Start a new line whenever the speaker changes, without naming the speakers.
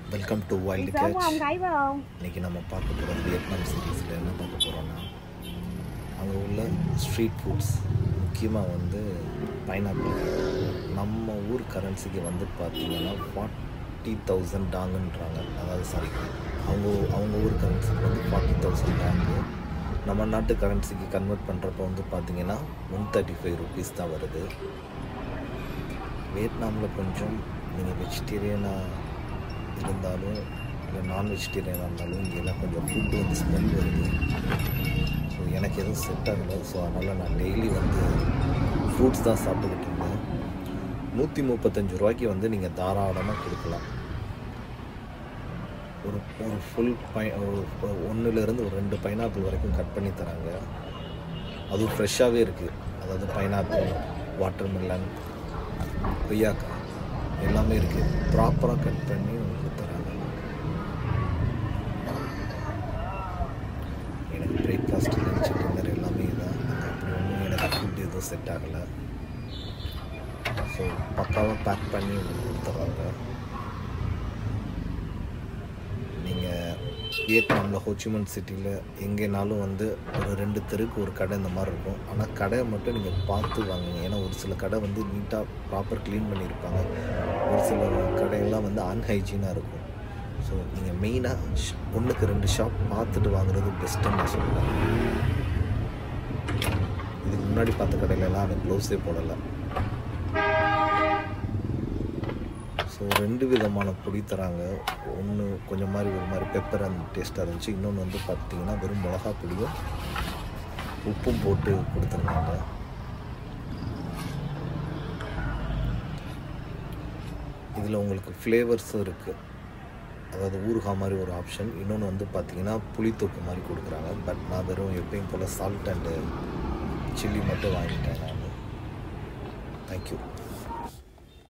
welcome to wild
sớm
catch
không thấy phải không
இன்னைக்கு நம்ம பார்க்க போகிறது வியட்நாம் சீரீஸில் என்ன பார்க்க போகிறோன்னா அங்கே உள்ள ஸ்ட்ரீட் ஃபுட்ஸ் முக்கியமாக வந்து பைனாப்பிள் நம்ம ஊர் கரன்சிக்கு வந்து பார்த்தீங்கன்னா ஃபார்ட்டி தௌசண்ட் டாங்குன்றாங்க அதாவது சாரி அவங்க அவங்க ஊர் கரன்சிக்கு வந்து ஃபார்ட்டி தௌசண்ட் டாங்கு நம்ம நாட்டு கரன்சிக்கு கன்வெர்ட் பண்ணுறப்ப வந்து பார்த்தீங்கன்னா ஒன் தேர்ட்டி ஃபைவ் ருபீஸ் தான் வருது வியட்நாமில் கொஞ்சம் நீங்கள் வெஜிடேரியனாக இருந்தாலும் இல்லை நான் வெஜிடேரியனாக இருந்தாலும் இங்கெல்லாம் கொஞ்சம் ஃபுட்டு வந்து ஸ்மெல் வருது ஸோ எனக்கு எதுவும் செட் ஆகலை ஸோ அதனால் நான் டெய்லி வந்து ஃப்ரூட்ஸ் தான் சாப்பிட்டுக்கிட்டு இருந்தேன் நூற்றி முப்பத்தஞ்சு ரூபாய்க்கு வந்து நீங்கள் தாராளமாக கொடுக்கலாம் ஒரு ஒரு ஃபுல் பை ஒரு ஒன்றுலேருந்து ஒரு ரெண்டு பைனாப்பிள் வரைக்கும் கட் பண்ணி தராங்க அதுவும் ஃப்ரெஷ்ஷாகவே இருக்குது அதாவது பைனாப்பிள் வாட்டர் மெலன் கொய்யாக்காய் எல்லாமே இருக்குது ப்ராப்பராக கட் பண்ணி உங்களுக்கு தராங்க எனக்கு பிரேக்ஃபாஸ்ட் லஞ்ச் டின்னர் எல்லாமே இதான் அப்படி ஒன்றும் எனக்கு ஃபுட் எதுவும் செட் ஆகலை ஸோ பக்காவாக பேக் பண்ணி உங்களுக்கு கொடுத்துட்றாங்க நீங்கள் வியட்நாமில் ஹோச்சிமன் சிட்டியில் எங்கேனாலும் வந்து ஒரு ரெண்டு தெருக்கு ஒரு கடை இந்த மாதிரி இருக்கும் ஆனால் கடையை மட்டும் நீங்கள் பார்த்து வாங்குங்க ஏன்னா ஒரு சில கடை வந்து நீட்டாக ப்ராப்பர் க்ளீன் பண்ணியிருப்பாங்க ஒரு சில கடையெல்லாம் வந்து அன்ஹைஜீனாக இருக்கும் ஸோ நீங்கள் மெயினாக ஒன்றுக்கு ரெண்டு ஷாப் பார்த்துட்டு வாங்குறது பெஸ்ட்டுன்னு நான் சொல்லுவேன் இதுக்கு முன்னாடி பார்த்த கடையிலலாம் அவன் க்ளோஸே போடலை ஸோ ரெண்டு விதமான பொடி தராங்க ஒன்று கொஞ்சம் மாதிரி ஒரு மாதிரி பெப்பர் அந்த டேஸ்ட்டாக இருந்துச்சு இன்னொன்று வந்து பார்த்தீங்கன்னா வெறும் மிளகா பொடியும் உப்பும் போட்டு கொடுத்துருந்தாங்க இதில் உங்களுக்கு ஃப்ளேவர்ஸும் இருக்குது அதாவது ஊறுகாய் மாதிரி ஒரு ஆப்ஷன் இன்னொன்று வந்து பார்த்தீங்கன்னா புளித்தொக்கு மாதிரி கொடுக்குறாங்க பட் நான் வெறும் எப்பயும் போல் சால்ட் அண்டு சில்லி மட்டும் வாங்கிட்டேன் நான் தேங்க்யூ